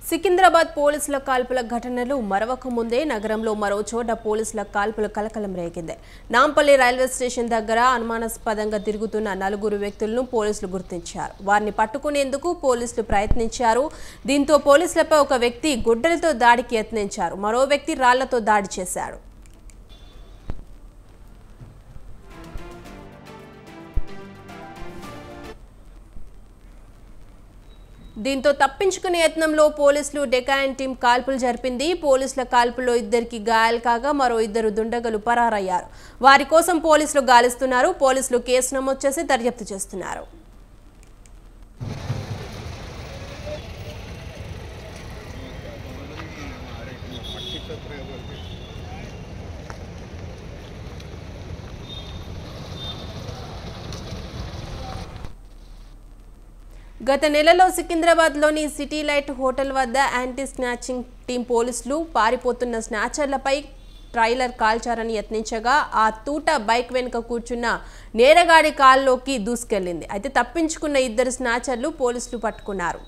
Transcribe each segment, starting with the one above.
సికింద్రాబాద్ పోలీసుల కాల్పుల ఘటనలు మరవక ముందే నగరంలో మరో చోట పోలీసుల కాల్పుల కలకలం రేగింది నాంపల్లి రైల్వే స్టేషన్ దగ్గర అనుమానాస్పదంగా తిరుగుతున్న నలుగురు వ్యక్తులను పోలీసులు గుర్తించారు వారిని పట్టుకునేందుకు పోలీసులు ప్రయత్నించారు దీంతో పోలీసులపై ఒక వ్యక్తి గుడ్డలతో దాడికి యత్నించారు మరో వ్యక్తి రాళ్లతో దాడి చేశాడు దీంతో తప్పించుకునే యత్నంలో పోలీసులు డెకాయన్ టీం కాల్పులు జరిపింది పోలీసుల కాల్పులో ఇద్దరికి గాయాలు కాగా మరో ఇద్దరు దుండగలు పరారయ్యారు వారి కోసం పోలీసులు గాలిస్తున్నారు పోలీసులు కేసు నమోదు చేసి దర్యాప్తు చేస్తున్నారు గత నెలలో సికింద్రాబాద్లోని సిటీ లైట్ హోటల్ వద్ద యాంటీ స్నాచింగ్ టీం పోలీసులు పారిపోతున్న స్నాచర్లపై ట్రైలర్ కాల్చారని యత్నించగా ఆ తూట బైక్ వెనుక కూర్చున్న నేరగాడి కాల్లోకి దూసుకెళ్లింది అయితే తప్పించుకున్న ఇద్దరు స్నాచర్లు పోలీసులు పట్టుకున్నారు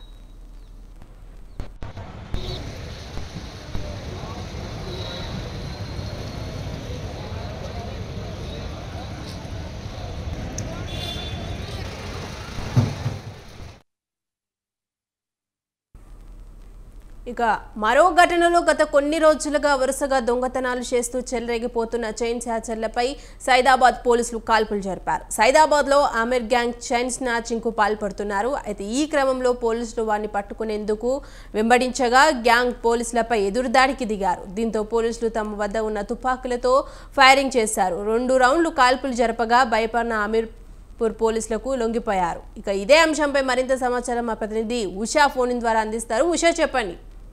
ఇక మరో ఘటనలో గత కొన్ని రోజులుగా వరుసగా దొంగతనాలు చేస్తూ చెలరేగిపోతున్న చైన్ స్నాచర్లపై సైదాబాద్ పోలీసులు కాల్పులు జరిపారు సైదాబాద్లో ఆమిర్ గ్యాంగ్ చైన్ స్నాచింగ్ కు పాల్పడుతున్నారు అయితే ఈ క్రమంలో పోలీసులు వారిని పట్టుకునేందుకు వెంబడించగా గ్యాంగ్ పోలీసులపై ఎదురుదాడికి దిగారు దీంతో పోలీసులు తమ వద్ద ఉన్న తుపాకులతో ఫైరింగ్ చేశారు రెండు రౌండ్లు కాల్పులు జరపగా భయపడిన ఆమిర్ పూర్ పోలీసులకు లొంగిపోయారు ఇక ఇదే అంశంపై మరింత సమాచారం మా ప్రతినిధి ఉషా ఫోన్ ద్వారా అందిస్తారు ఉషా చెప్పండి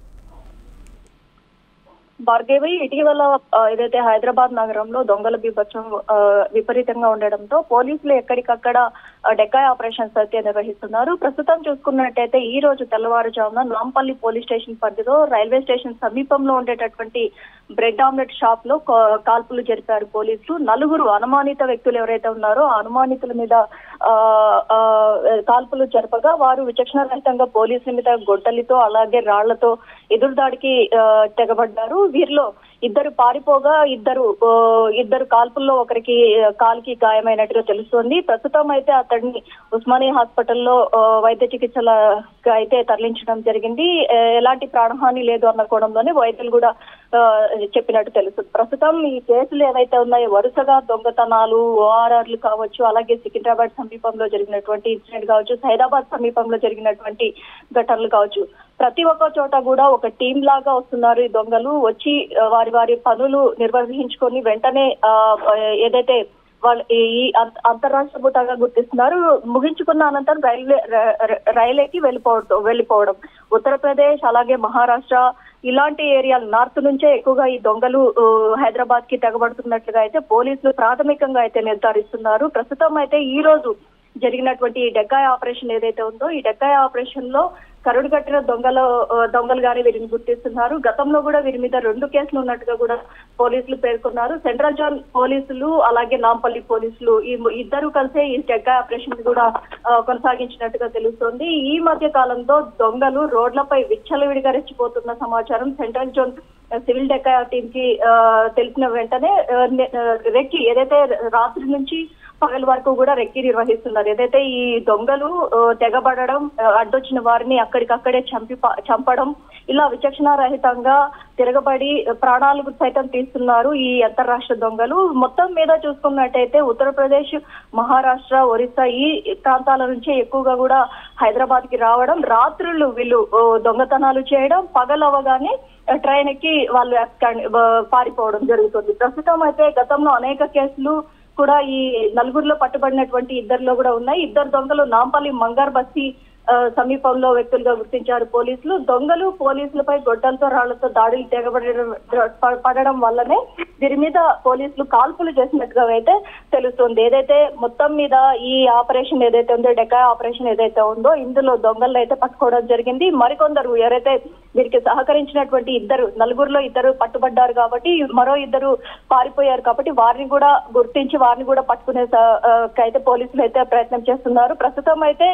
భార్గవి ఇటీవల ఆ, ఏదైతే హైదరాబాద్ నగరంలో దొంగల బీభత్సం ఆ, విపరీతంగా ఉండడంతో పోలీసులు ఎక్కడికక్కడ ఆ, డెక్కాయ్ ఆపరేషన్స్ అయితే నిర్వహిస్తున్నారు ప్రస్తుతం చూసుకున్నట్టయితే ఈ రోజు తెల్లవారుజామున నాంపల్లి పోలీస్ స్టేషన్ పరిధిలో రైల్వే స్టేషన్ సమీపంలో ఉండేటటువంటి బ్రెడ్ ఆమ్లెట్ షాప్ లో కా- కాల్పులు జరిపారు పోలీసులు నలుగురు అనుమానిత వ్యక్తులు ఎవరైతే ఉన్నారో ఆ అనుమానితుల మీద ఆ, ఆ, కాల్పులు జరపగా వారు విచక్షణ రహితంగా పోలీసుల మీద గొడ్డలితో అలాగే రాళ్లతో ఎదురుదాడికి ఆ, తెగబడ్డారు వీరిలో ఇద్దరు పారిపోగా ఇద్దరు ఆ, ఇద్దరు కాల్పుల్లో ఒకరికి ఆ, కాలుకి గాయమైనట్టుగా తెలుస్తోంది ప్రస్తుతం అయితే అతడిని ఉస్మానియా హాస్పిటల్లో ఆ, వైద్య చికిత్సల అయితే తరలించడం జరిగింది ఆ, ఎలాంటి ప్రాణహాని లేదు అన్న కోణంలోనే వైద్యులు కూడా ఆ, చెప్పినట్టు తెలుస్తుంది ప్రస్తుతం ఈ కేసులు ఏవైతే ఉన్నాయో వరుసగా దొంగతనాలు ఓఆర్ఆర్లు కావచ్చు అలాగే సికింద్రాబాద్ సమీపంలో జరిగినటువంటి ఇన్సిడెంట్ కావచ్చు సైదాబాద్ సమీపంలో జరిగినటువంటి ఘటనలు కావచ్చు ప్రతి ఒక్క చోట కూడా ఒక టీం లాగా వస్తున్నారు ఈ దొంగలు వచ్చి ఆ, వారి వారి పనులు నిర్వహించుకొని వెంటనే ఆ, ఏదైతే వాళ్ళు ఈ ఈ అంత- అంతర్రాష్ట్ర భూతంగా గుర్తిస్తున్నారు ముగించుకున్న అనంతరం రైల్వే ర- ర- రైల్వేకి వెళ్ళిపోవడం వెళ్ళిపోవడం ఉత్తరప్రదేశ్ అలాగే మహారాష్ట్ర ఇలాంటి ఏరియాలు నార్త్ నుంచే ఎక్కువగా ఈ దొంగలు హైదరాబాద్ కి తెగబడుతున్నట్లుగా అయితే పోలీసులు ప్రాథమికంగా అయితే నిర్ధారిస్తున్నారు ప్రస్తుతం అయితే ఈ రోజు జరిగినటువంటి ఈ డెక్కాయ్ ఆపరేషన్ ఏదైతే ఉందో ఈ డెక్కాయ్ ఆపరేషన్ లో కరుడు కట్టిన దొంగలు ఆ, దొంగలుగానే వీరిని గుర్తిస్తున్నారు గతంలో కూడా వీరి మీద రెండు కేసులు ఉన్నట్టుగా కూడా పోలీసులు పేర్కొన్నారు సెంట్రల్ జోన్ పోలీసులు అలాగే నాంపల్లి పోలీసులు ఈ ము- ఇద్దరు కలిసే ఈ డెక్కాయ్ ఆపరేషన్ కూడా ఆ, కొనసాగించినట్టుగా తెలుస్తోంది ఈ మధ్య కాలంలో దొంగలు రోడ్లపై విచ్చలవిడిగా రెచ్చిపోతున్న సమాచారం central zone civil decoy team కి ఆ, తెలిసిన వెంటనే ఆ, నె- ఆ, రెక్కి ఏదైతే రాత్రి నుంచి పగల వరకు కూడా రెక్కి నిర్వహిస్తున్నారు ఏదైతే ఈ దొంగలు ఆ, తెగబడడం ఆ, అడ్డొచ్చిన వారిని అక్కడికక్కడే చంపి ప- చంపడం ఇలా విచక్షణ రహితంగా తిరగబడి ప్రాణాలకు సైతం తీస్తున్నారు ఈ అంతర్రాష్ట్ర దొంగలు మొత్తం మీద చూసుకున్నట్టయితే ఉత్తరప్రదేశ్ మహారాష్ట్ర ఒరిస్సా ఈ ప్రాంతాల నుంచే ఎక్కువగా కూడా హైదరాబాద్ కి రావడం రాత్రులు వీళ్ళు ఓ, దొంగతనాలు చేయడం పగలవగానే ట్రైన్ ఎక్కి వాళ్ళు ఎక్క- పారిపోవడం జరుగుతుంది ప్రస్తుతం అయితే గతంలో అనేక కేసులు కూడా ఈ నలుగురిలో పట్టుబడినటువంటి ఇద్దరిలో కూడా ఉన్నాయి ఇద్దరు దొంగలు నాంపల్లి మంగార్ బస్తి ఆ, సమీపంలో వ్యక్తులుగా గుర్తించారు పోలీసులు దొంగలు పోలీసులపై గొడ్డలతో రాళ్లతో దాడులు తెగబడడం ప- పడడం వల్లనే వీరి మీద పోలీసులు కాల్పులు చేసినట్టుగా అయితే తెలుస్తుంది ఏదైతే మొత్తం మీద ఈ ఆపరేషన్ ఏదైతే ఉందో డెకా ఆపరేషన్ ఏదైతే ఉందో ఇందులో దొంగలను అయితే పట్టుకోవడం జరిగింది మరికొందరు ఎవరైతే వీరికి సహకరించినటువంటి ఇద్దరు నలుగురిలో ఇద్దరు పట్టుబడ్డారు కాబట్టి మరో ఇద్దరు పారిపోయారు కాబట్టి వారిని కూడా గుర్తించి వారిని కూడా పట్టుకునే స- ఆ, అయితే పోలీసులు అయితే ప్రయత్నం చేస్తున్నారు ప్రస్తుతం అయితే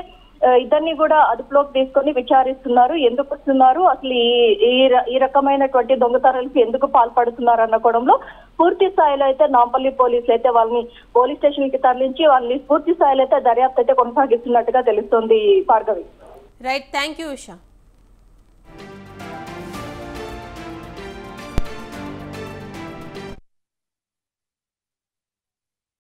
ఆ, ఇద్దరిని కూడా అదుపులోకి తీసుకొని విచారిస్తున్నారు ఎందుకు వస్తున్నారు అసలు ఈ ఈ ర- ఈ రకమైనటువంటి దొంగతనాలకు ఎందుకు పాల్పడుతున్నారు అన్న కోణంలో పూర్తి స్థాయిలో అయితే నాంపల్లి పోలీసులు అయితే వాళ్ళని పోలీస్ స్టేషన్ కి తరలించి వాళ్ళని పూర్తి స్థాయిలో అయితే దర్యాప్తు అయితే కొనసాగిస్తున్నట్టుగా తెలుస్తోంది Bhargavi right thank you Usha